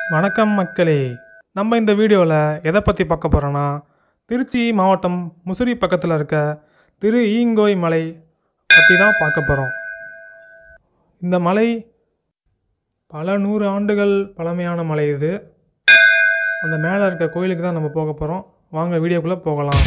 வணக்கம் மக்களே நம்ம இந்த வீடியோவில் எதை பற்றி பார்க்க போகிறோன்னா திருச்சி மாவட்டம் முசிறி பக்கத்தில் இருக்க திரு ஈங்கோய் மலை பற்றி தான் பார்க்க போகிறோம் இந்த மலை பல நூறு ஆண்டுகள் பழமையான மலை இது அந்த மேலே இருக்க கோயிலுக்கு தான் நம்ம போக போகிறோம் வாங்க வீடியோக்குள்ளே போகலாம்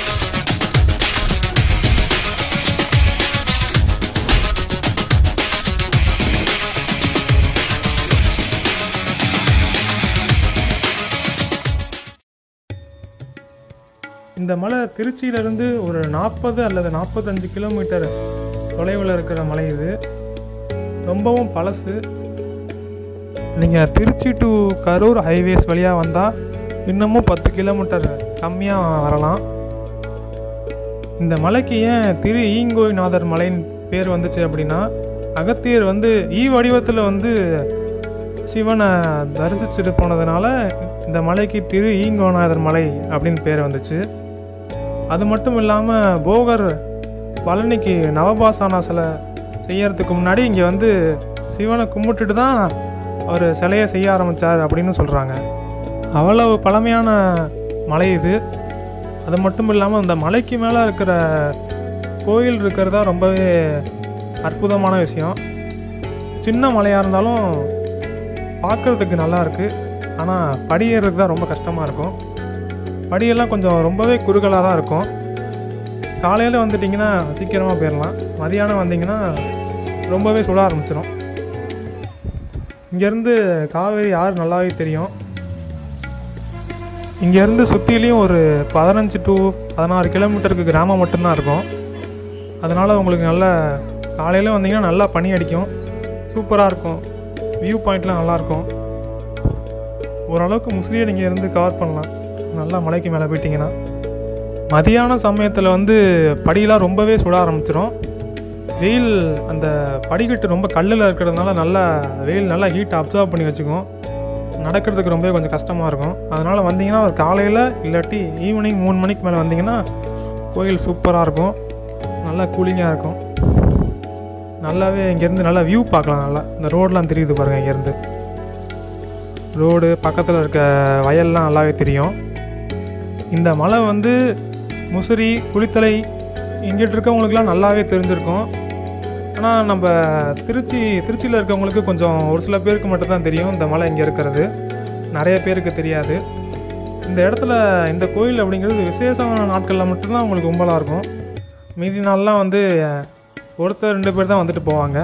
இந்த மலை திருச்சியிலேருந்து ஒரு நாற்பது அல்லது நாற்பத்தஞ்சு கிலோமீட்டர் தொலைவில் இருக்கிற மலை இது ரொம்பவும் பழசு நீங்கள் திருச்சி டு கரூர் ஹைவேஸ் வழியாக வந்தால் இன்னமும் பத்து கிலோமீட்டர் கம்மியாக வரலாம் இந்த மலைக்கு ஏன் திரு ஈங்கோய்நாதர் மலைன்னு பேர் வந்துச்சு அப்படின்னா அகத்தியர் வந்து ஈ வடிவத்தில் வந்து சிவனை தரிசிச்சுட்டு போனதுனால இந்த மலைக்கு திரு ஈங்கோநாதர் மலை அப்படின்னு பேர் வந்துச்சு அது மட்டும் இல்லாமல் போகர் பழனிக்கு நவபாசானா சிலை செய்யறதுக்கு முன்னாடி இங்கே வந்து சிவனை கும்பிட்டுட்டு தான் அவர் சிலையை செய்ய ஆரம்பித்தார் அப்படின்னு சொல்கிறாங்க அவ்வளவு பழமையான மலை இது அது மட்டும் இல்லாமல் இந்த மலைக்கு மேலே இருக்கிற கோயில் இருக்கிறதா ரொம்பவே அற்புதமான விஷயம் சின்ன மலையாக இருந்தாலும் பார்க்குறதுக்கு நல்லா இருக்குது ஆனால் படி ஏறுறதுக்கு தான் ரொம்ப கஷ்டமாக இருக்கும் படியெல்லாம் கொஞ்சம் ரொம்பவே குறுகலாக தான் இருக்கும் காலையில் வந்துட்டிங்கன்னா சீக்கிரமாக போயிடலாம் மதியானம் வந்தீங்கன்னா ரொம்பவே சுட ஆரம்பிச்சிடும் இங்கேருந்து காவேரி ஆறு நல்லாவே தெரியும் இங்கேருந்து சுற்றிலையும் ஒரு பதினஞ்சு டு பதினாறு கிலோமீட்டருக்கு கிராமம் மட்டும்தான் இருக்கும் அதனால் உங்களுக்கு நல்ல காலையில் வந்தீங்கன்னா நல்லா பனி அடிக்கும் சூப்பராக இருக்கும் வியூ பாயிண்ட்லாம் நல்லாயிருக்கும் ஓரளவுக்கு முஸ்லீம் நீங்கள் இருந்து கவர் பண்ணலாம் நல்லா மலைக்கு மேலே போயிட்டீங்கன்னா மதியான சமயத்தில் வந்து படியெலாம் ரொம்பவே சுட ஆரம்பிச்சிடும் வெயில் அந்த படிக்கட்டு ரொம்ப கல்லில் இருக்கிறதுனால நல்லா வெயில் நல்லா ஹீட் அப்சர்வ் பண்ணி வச்சுக்கும் நடக்கிறதுக்கு ரொம்பவே கொஞ்சம் கஷ்டமாக இருக்கும் அதனால் வந்தீங்கன்னா ஒரு காலையில் இல்லாட்டி ஈவினிங் மூணு மணிக்கு மேலே வந்தீங்கன்னா கோயில் சூப்பராக இருக்கும் நல்லா கூலிங்காக இருக்கும் நல்லாவே இங்கேருந்து நல்லா வியூ பார்க்கலாம் நல்லா இந்த ரோடெலாம் தெரியுது பாருங்கள் இங்கேருந்து ரோடு பக்கத்தில் இருக்க வயல்லாம் நல்லாவே தெரியும் இந்த மலை வந்து முசிறி குளித்தலை இங்கிட்டு இருக்கவங்களுக்குலாம் நல்லாவே தெரிஞ்சிருக்கும் ஆனால் நம்ம திருச்சி திருச்சியில் இருக்கவங்களுக்கு கொஞ்சம் ஒரு சில பேருக்கு மட்டும்தான் தெரியும் இந்த மலை இங்கே இருக்கிறது நிறைய பேருக்கு தெரியாது இந்த இடத்துல இந்த கோயில் அப்படிங்கிறது விசேஷமான நாட்களில் மட்டும்தான் உங்களுக்கு கும்பலாக இருக்கும் மீதி நாள்லாம் வந்து ஒருத்தர் ரெண்டு பேர் தான் வந்துட்டு போவாங்க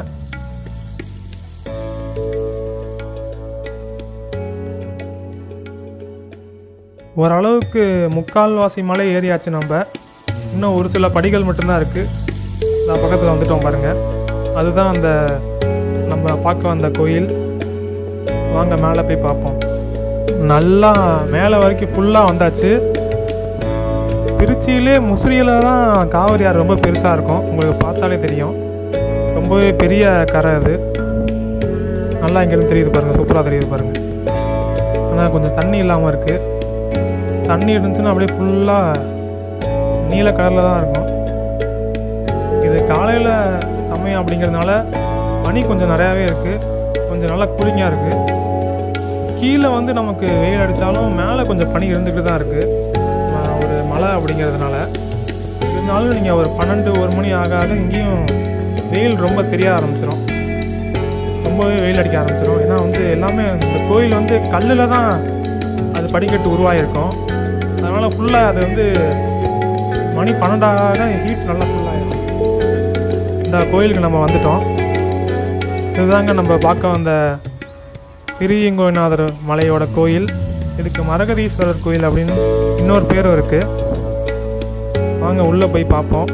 ஓரளவுக்கு முக்கால்வாசி மலை ஏறியாச்சு நம்ம இன்னும் ஒரு சில படிகள் மட்டும்தான் இருக்குது நான் பக்கத்தில் வந்துட்டோம் பாருங்கள் அதுதான் அந்த நம்ம பார்க்க வந்த கோயில் வாங்க மேலே போய் பார்ப்போம் நல்லா மேலே வரைக்கும் ஃபுல்லாக வந்தாச்சு திருச்சியிலே முசிறியில் தான் காவிரி ஆறு ரொம்ப பெருசாக இருக்கும் உங்களுக்கு பார்த்தாலே தெரியும் ரொம்பவே பெரிய கரை அது நல்லா இங்கேருந்து தெரியுது பாருங்கள் சூப்பராக தெரியுது பாருங்கள் ஆனால் கொஞ்சம் தண்ணி இல்லாமல் இருக்குது தண்ணி இருந்துச்சுன்னா அப்படியே ஃபுல்லாக நீல கலரில் தான் இருக்கும் இது காலையில் சமயம் அப்படிங்கிறதுனால பனி கொஞ்சம் நிறையாவே இருக்குது கொஞ்சம் நல்லா கூலிங்காக இருக்குது கீழே வந்து நமக்கு வெயில் அடித்தாலும் மேலே கொஞ்சம் பனி இருந்துக்கிட்டு தான் இருக்குது ஒரு மலை அப்படிங்கிறதுனால இருந்தாலும் நீங்கள் ஒரு பன்னெண்டு ஒரு மணி ஆக ஆக இங்கேயும் வெயில் ரொம்ப தெரிய ஆரம்பிச்சிடும் ரொம்பவே வெயில் அடிக்க ஆரம்பிச்சிடும் ஏன்னா வந்து எல்லாமே இந்த கோயில் வந்து கல்லில் தான் அது படிக்கட்டு உருவாகிருக்கும் அதனால் ஃபுல்லாக அது வந்து மணி பன்னெண்டாக ஹீட் நல்லா ஃபுல்லாகிடும் இந்த கோயிலுக்கு நம்ம வந்துட்டோம் இதுதாங்க நம்ம பார்க்க வந்த திரியங்கோநாதர் மலையோட கோயில் இதுக்கு மரகதீஸ்வரர் கோயில் அப்படின்னு இன்னொரு பேரும் இருக்குது வாங்க உள்ளே போய் பார்ப்போம்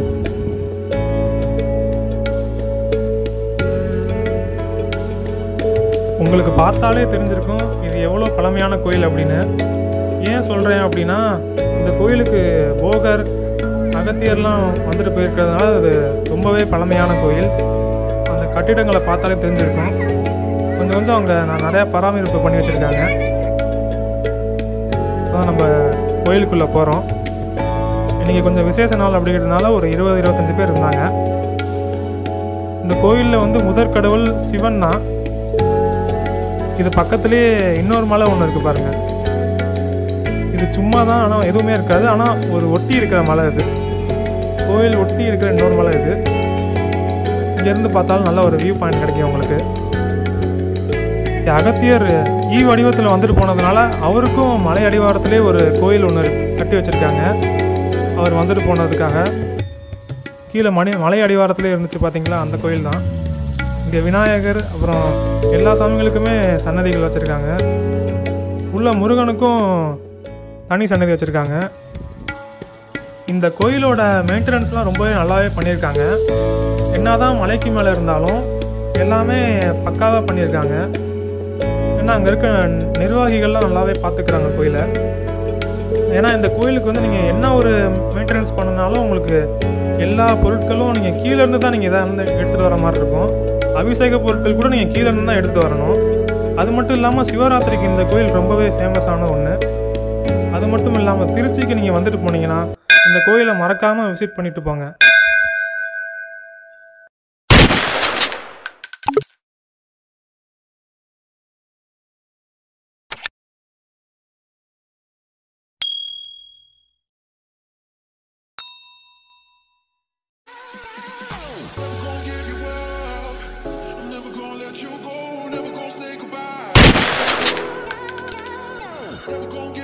உங்களுக்கு பார்த்தாலே தெரிஞ்சிருக்கும் இது எவ்வளோ பழமையான கோயில் அப்படின்னு ஏன் சொல்கிறேன் அப்படின்னா இந்த கோயிலுக்கு போகர் அகத்தியர்லாம் வந்துட்டு போயிருக்கிறதுனால அது ரொம்பவே பழமையான கோயில் அந்த கட்டிடங்களை பார்த்தாலே தெரிஞ்சிருக்கும் கொஞ்சம் கொஞ்சம் அவங்க நான் நிறையா பராமரிப்பு பண்ணி வச்சுருக்காங்க அதான் நம்ம கோயிலுக்குள்ளே போகிறோம் இன்றைக்கி கொஞ்சம் விசேஷ நாள் அப்படிங்கிறதுனால ஒரு இருபது இருபத்தஞ்சி பேர் இருந்தாங்க இந்த கோயிலில் வந்து முதற் கடவுள் சிவன் தான் இது பக்கத்துலேயே இன்னொரு மலை ஒன்று இருக்குது பாருங்கள் இது சும்மா தான் ஆனால் எதுவுமே இருக்காது ஆனால் ஒரு ஒட்டி இருக்கிற மலை இது கோயில் ஒட்டி இருக்கிற இன்னொரு மலை இது இங்கேருந்து பார்த்தாலும் நல்ல ஒரு வியூ பாயிண்ட் கிடைக்கும் உங்களுக்கு இங்க அகத்தியர் ஈ வடிவத்தில் வந்துட்டு போனதுனால அவருக்கும் மலை அடிவாரத்திலே ஒரு கோயில் ஒன்று கட்டி வச்சுருக்காங்க அவர் வந்துட்டு போனதுக்காக கீழே மணி மலை அடிவாரத்திலே இருந்துச்சு பார்த்தீங்களா அந்த கோயில் தான் இங்கே விநாயகர் அப்புறம் எல்லா சாமிகளுக்குமே சன்னதிகள் வச்சுருக்காங்க உள்ள முருகனுக்கும் தனி சன்னதி வச்சுருக்காங்க இந்த கோயிலோட மெயின்டெனன்ஸ்லாம் ரொம்பவே நல்லாவே பண்ணியிருக்காங்க என்னதான் மலைக்கு மேலே இருந்தாலும் எல்லாமே பக்காவாக பண்ணியிருக்காங்க ஏன்னா அங்கே இருக்க நிர்வாகிகள்லாம் நல்லாவே பார்த்துக்கிறாங்க கோயிலை ஏன்னா இந்த கோயிலுக்கு வந்து நீங்கள் என்ன ஒரு மெயின்டெனன்ஸ் பண்ணனாலும் உங்களுக்கு எல்லா பொருட்களும் நீங்கள் கீழே இருந்து தான் நீங்கள் இதை வந்து எடுத்துகிட்டு வர மாதிரி இருக்கும் அபிஷேக பொருட்கள் கூட நீங்கள் கீழே இருந்து தான் எடுத்துகிட்டு வரணும் அது மட்டும் இல்லாமல் சிவராத்திரிக்கு இந்த கோயில் ரொம்பவே ஃபேமஸான ஒன்று அது மட்டும் இல்லாமல் திருச்சிக்கு நீங்கள் வந்துட்டு போனீங்கன்னா இந்த கோயிலை மறக்காமல் விசிட் பண்ணிட்டு போங்க Never gonna give you up. I'm never gonna let you go. Never gonna say goodbye. Never gonna